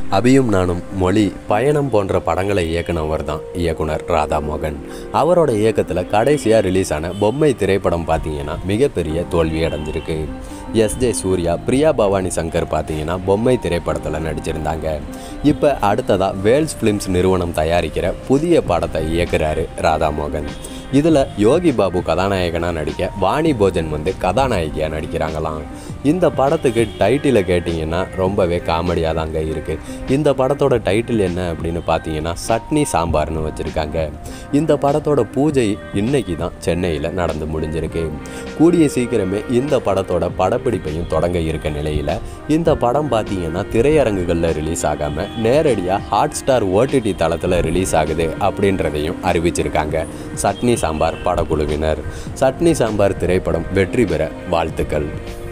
அபியும் நானும் மொழி பயணம் போன்ற படங்களை இயக்குனவர் தான் இயக்குனர் ராதாமோகன் அவரோட இயக்கத்தில் கடைசியாக ரிலீஸ் ஆன பொம்மை திரைப்படம் பார்த்தீங்கன்னா மிகப்பெரிய தோல்வி அடைஞ்சிருக்கு எஸ் ஜே சூர்யா பிரியா பவானி சங்கர் பார்த்தீங்கன்னா பொம்மை திரைப்படத்தில் நடிச்சிருந்தாங்க இப்போ அடுத்ததாக வேல்ஸ் ஃபிலிம்ஸ் நிறுவனம் தயாரிக்கிற புதிய படத்தை இயக்குறாரு ராதாமோகன் இதில் யோகி பாபு கதாநாயகனாக நடிக்க வாணி போஜன் வந்து கதாநாயகியாக நடிக்கிறாங்களாம் இந்த படத்துக்கு டைட்டிலை கேட்டிங்கன்னா ரொம்பவே காமெடியாக தாங்க இருக்குது இந்த படத்தோட டைட்டில் என்ன அப்படின்னு பார்த்தீங்கன்னா சட்னி சாம்பார்னு வச்சுருக்காங்க இந்த படத்தோட பூஜை இன்னைக்கு தான் சென்னையில் நடந்து முடிஞ்சிருக்கு கூடிய சீக்கிரமே இந்த படத்தோட படப்பிடிப்பையும் தொடங்க இருக்க நிலையில் இந்த படம் பார்த்தீங்கன்னா திரையரங்குகளில் ரிலீஸ் ஆகாமல் நேரடியாக ஹாட் ஸ்டார் ஓடிடி தளத்தில் ரிலீஸ் ஆகுது அப்படின்றதையும் அறிவிச்சிருக்காங்க சட்னி சாம்பார் படக்குழுவினர் சட்னி சாம்பார் திரைப்படம் வெற்றி பெற வாழ்த்துக்கள்